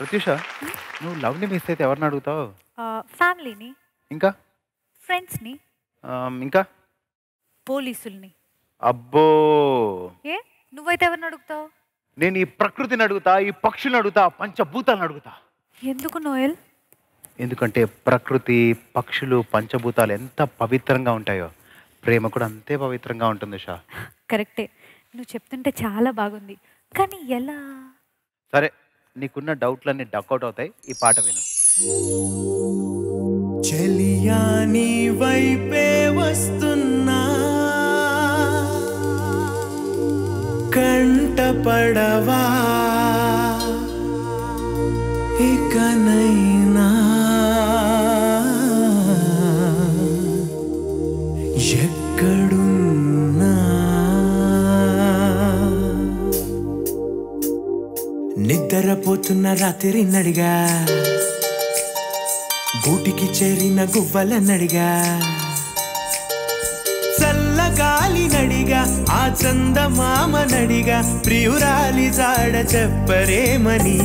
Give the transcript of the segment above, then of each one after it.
ప్రత్యూష నువ్వు లవ్ని మిస్ అయితే ఎవరిని అడుగుతావు ఫ్యామిలీని ఇంకా ఫ్రెండ్స్ని ఆమ్, ఇంకా పోలీసుల్ని అబ్బో ఏ నువ్వైతే ఎవరిని అడుగుతావు నేను ఈ ప్రకృతిని అడుగుతా ఈ పక్షులను అడుగుతా పంచభూతాలను అడుగుతా ఎందుకు నోయల్ ఎందుకంటే ప్రకృతి పక్షులు పంచభూతాలు ఎంత పవిత్రంగా ఉంటాయో ప్రేమ కూడా అంతే పవిత్రంగా ఉంటుంది షా కరెక్టే నువ్వు చెప్తుంటే చాలా బాగుంది కానీ ఎలా సరే నీకున్న డౌట్లన్నీ డక్అవుట్ అవుతాయి ఈ పాట విను చెలియా నీ వైపే వస్తున్నా కంట పడవా ఇకనైనా ఎక్కడున్నా నిద్రపోతున్న రాత్రి నడిగా గూటికి చేరిన గువ్వల నడిగా చల్లగాలి నడిగా ఆ చందమామ నడిగా ప్రియురాలి జాడ చెప్పరేమని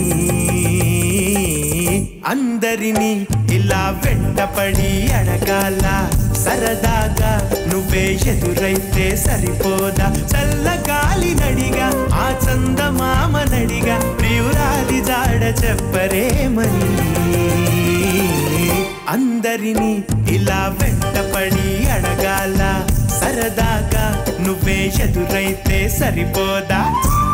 అందరినీ ఇలా వెంటపడి అడగాల సరదాగా నువ్వే ఎదురైతే సరిపోదా చల్లగాలి నడిగా ఆ చందమామ నడిగా ప్రియురాలి జాడ చెప్పరేమని అందరినీ ఇలా వెంటపడి అడగాల సరదాగా నువ్వే ఎదురైతే సరిపోదా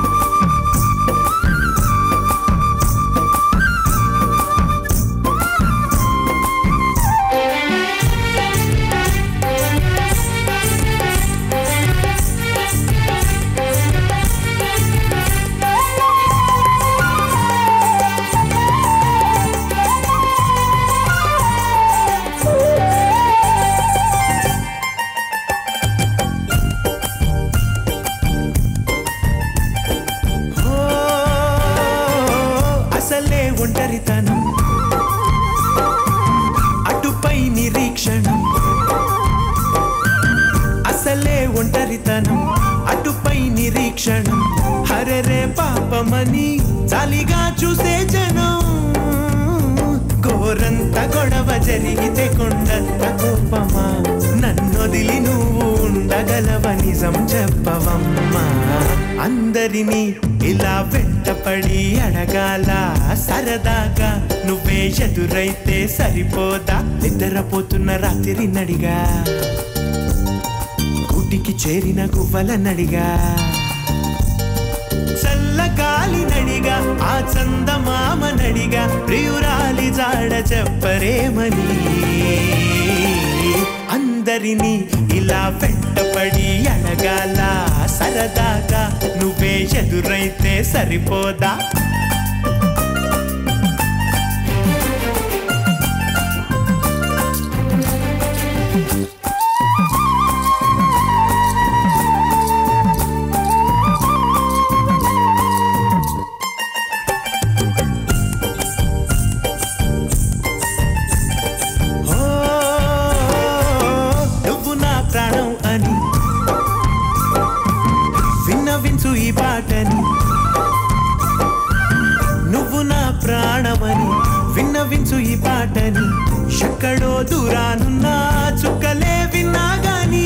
ఓ, అసలే ఒంటరితనం అటుపై నిరీక్షణం అసలే ఒంటరితనం అటుపై నిరీక్షణం హరరే పాపమని జాలిగా చూసే జనం గోరంత గొడవ జరిగితే కొండంత కోపమా నన్నొదిలి నువ్వు ఉండగలవ నిజం చెప్పవమ్మా అందరినీ ఇలా వెంటపడి అడగాల సరదాగా నువ్వే ఎదురైతే సరిపోదా నిద్రపోతున్న రాత్రి నడిగా గుటికి చేరిన గువ్వల నడిగా చల్లగాలి నడిగా ఆ చందమామ నడిగా ప్రియురాలి జాడ చెప్పరేమని అందరినీ ఇలా వెంటపడి అడగాల సరదాగా నువ్వే ఎదురైతే సరిపోదా ఓ, నువ్వు నా ప్రాణం అని విన్నవించు ఈ పాటని నువ్వు నా ప్రాణమని విన్నవించు ఈ పాటని ఎక్కడో దూరానున్నా చుక్కలే విన్నా గాని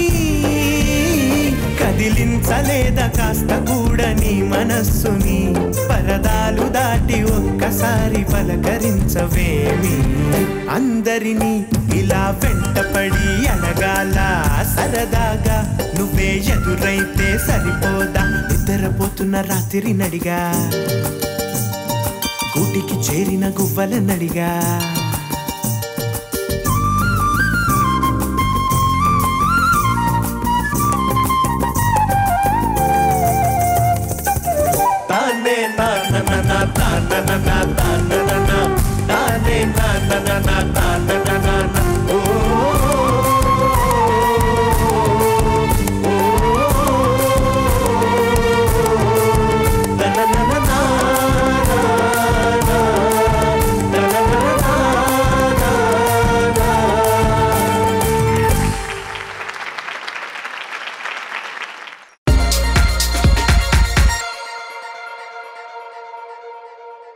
కదిలించలేదా కాస్త కూడా నీ మనస్సుని పరదాలు దాటి ఒక్కసారి పలకరించవేమి అందరినీ ఇలా వెంటపడి అడగాల సరదాగా నువ్వే ఎదురైతే సరిపోదా నిద్రపోతున్న రాత్రి నడిగా గూటికి చేరిన గువ్వల నడిగా